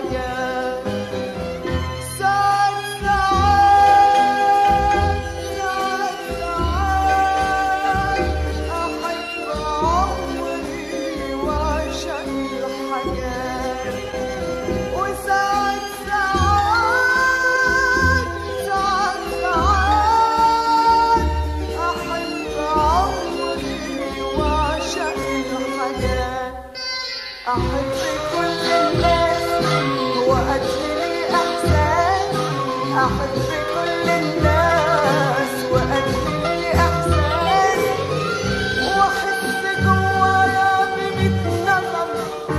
الحاجات ساعات ساعات ساعات ساعات أحب عمري وأعشق الحاجات وساعات ساعات ساعات ساعات أحب عمري وأعشق الحاجات أحب كل الناس وأدري إحساس أحب كل الناس وأدري إحساس وأحس جوايا بميت نغم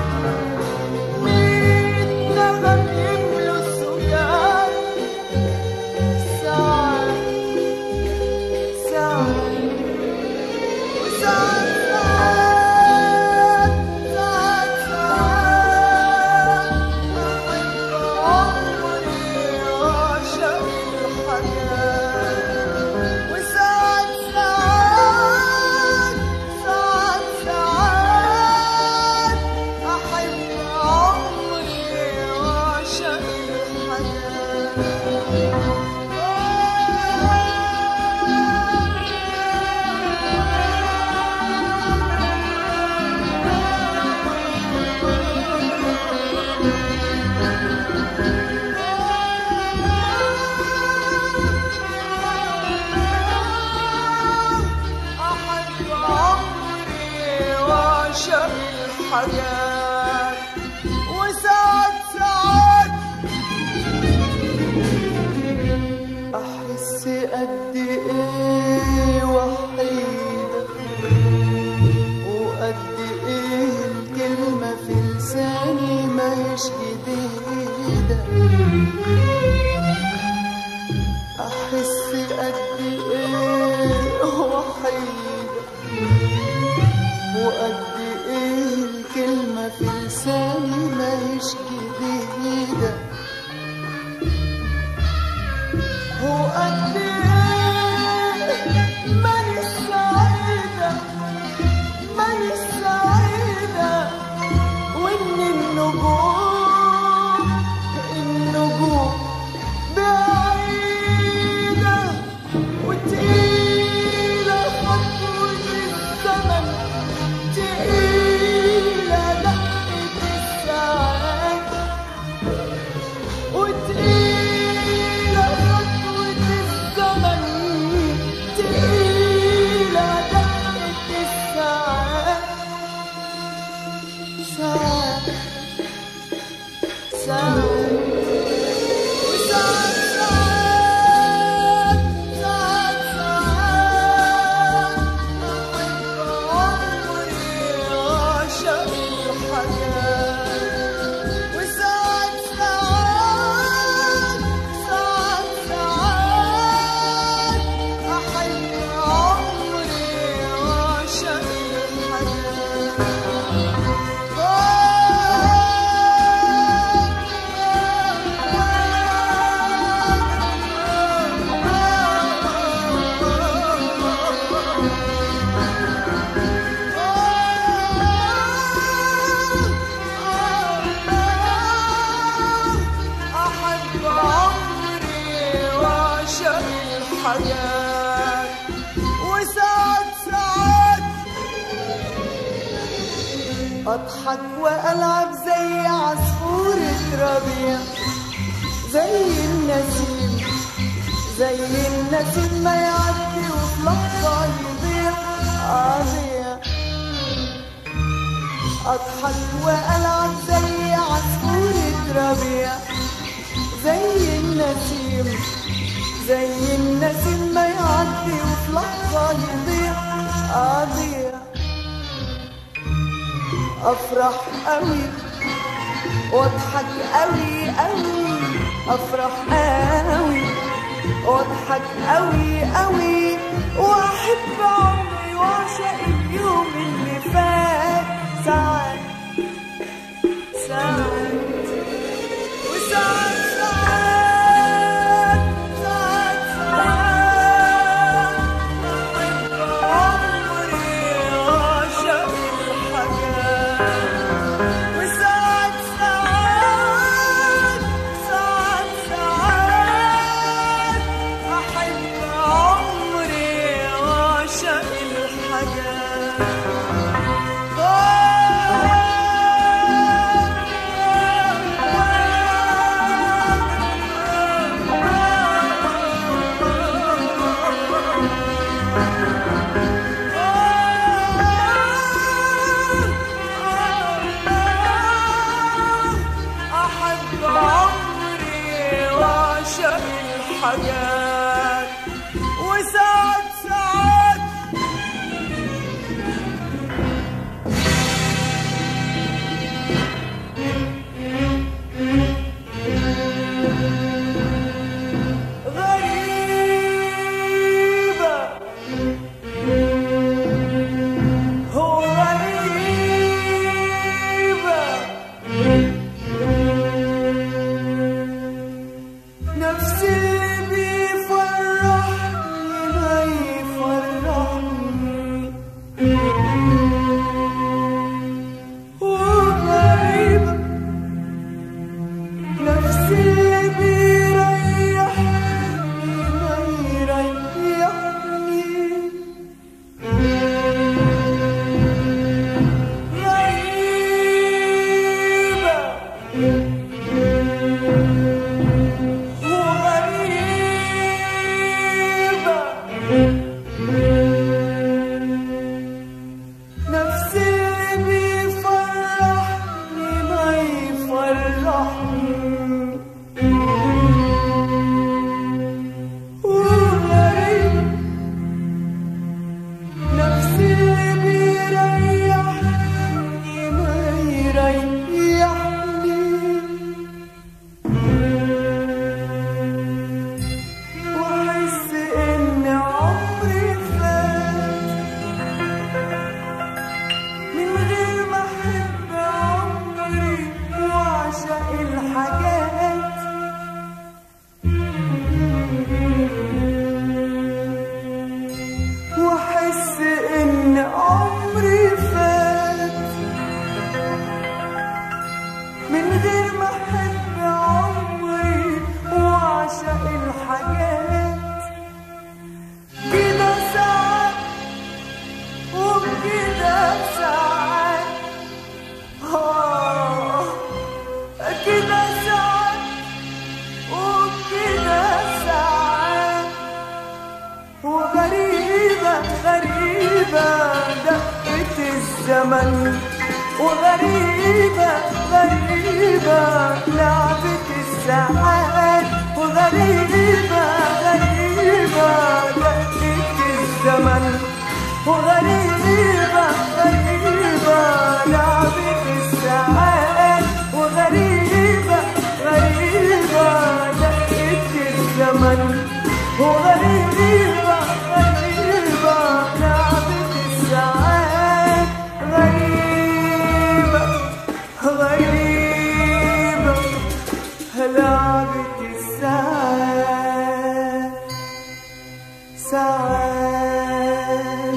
ميت نغم يملوا السجاد ساعات ساعات وساعات ساعات ساعات ساعات أحب عمري وأعشق الحياة وساعات ساعات ساعات ساعات أحب عمري وأعشق أحب عمري وأعشق الحياة وساعات ساعات أحس قد إيه وحيدة وقد إيه الكلمة في لساني ماهيش جديدة أحس قد إيه وحيدة وقد إيه الكلمة في لساني ماهيش جديدة وقد إيه ماني سعيدة ماني سعيدة وإن النجوم النجوم بعيدة وتقيلة خطوة الزمن تقيلة دقة الساعات وتقيلة خطوة الزمن تقيلة دقة الساعات ساعات ساعات وساعات ساعات ساعات ساعات أحب عمري وأعشق الحياة وساعات ساعات ساعات ساعات أحب عمري وأعشق أحب عمري وأعشق الحياة وساعات ساعات أضحك وألعب زي عصفورة ربيع زي النسيم زي النسيم ما يعدي وفي لحظة يضيع أضيع أضحك وألعب زي عصفورة ربيع زي النسيم زي النسيم ما يعدي وفي لحظة يضيع أضيع أفرح قوي واضحك قوي قوي أفرح قوي واضحك قوي قوي وأحب عمري وأعشق اليوم اللي فات ساعات ساعات وساعات ساعات ساعات ساعات أحب عمري وأعشق الحياة وساعات ساعات الحاجات وساعات ساعات غريبة هو غريبة نفس اللي بيفرحني ما يفرحني وغريبة نفس اللي بيريحني ما يريحني غريبة وغريبة نفس اللي بيفرحني ما يفرحني وغريبة نفس اللي بيريحني ما يريحني واحس ان عمري فات من غير ما احب عمري واعشق الحاجات واحس ان عمري فات من غير ما احب عمري واعشق الحاجات كده ساعات وكده ساعات آه كده ساعات وكده ساعات وغريبة غريبة دقة الزمن وغريبة غريبة لعبة الساعات وغريبة غريبة دقة الزمن وغريبة غريبة لعبة الساعات وغريبة غريبة دقة الزمن وغريبة غريبة لعبة الساعات غريبة غريبة لعبة الساعات ساعات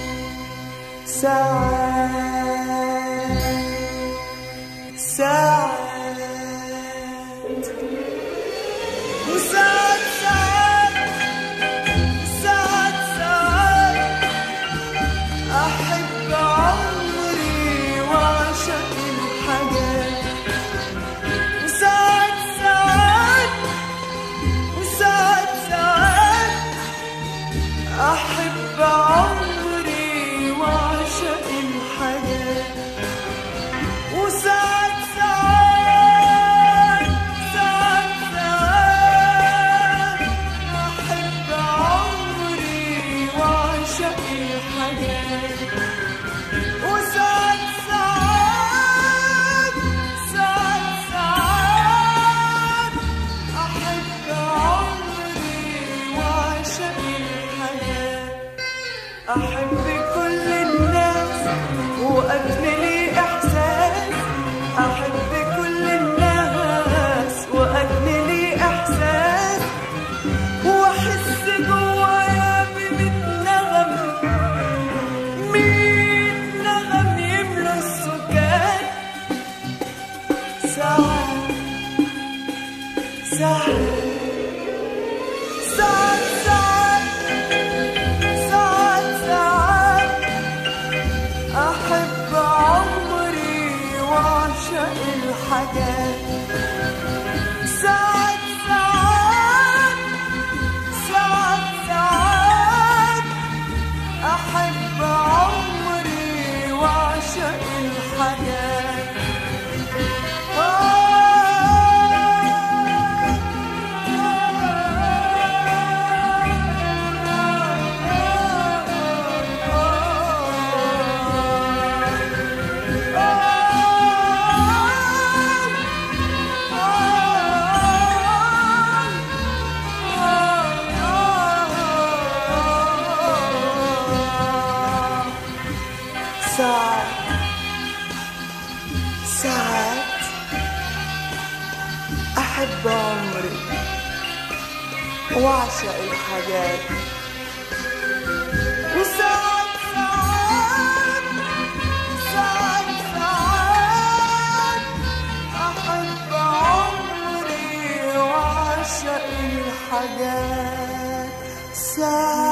ساعات ساعات وساعات ساعات ساعات ساعات أحب عمري وأعشق الحاجات وساعات ساعات وساعات ساعات أحب عمري وأعشق الحاجات وساعات ساعات ساعات ساعات أحب عمري وأعشق الحاجات وساعات ساعات ساعات ساعات أحب عمري وأعشق الحياة أحب كل الناس وأجملي إحساس أحب كل الناس وأجملي إحساس وأحس جوايا بميت نغم ميت نغم يملى السكان ساعات ساعات ساعات ساعات ساعات ساعات أحب عمري وأعشق الحاجات ساعات ساعات ساعات ساعات أحب عمري وأعشق الحاجات آه ساعات ساعات أحب عمري وأعشق الحاجات وساعات ساعات ساعات ساعات أحب عمري وأعشق الحاجات ساعات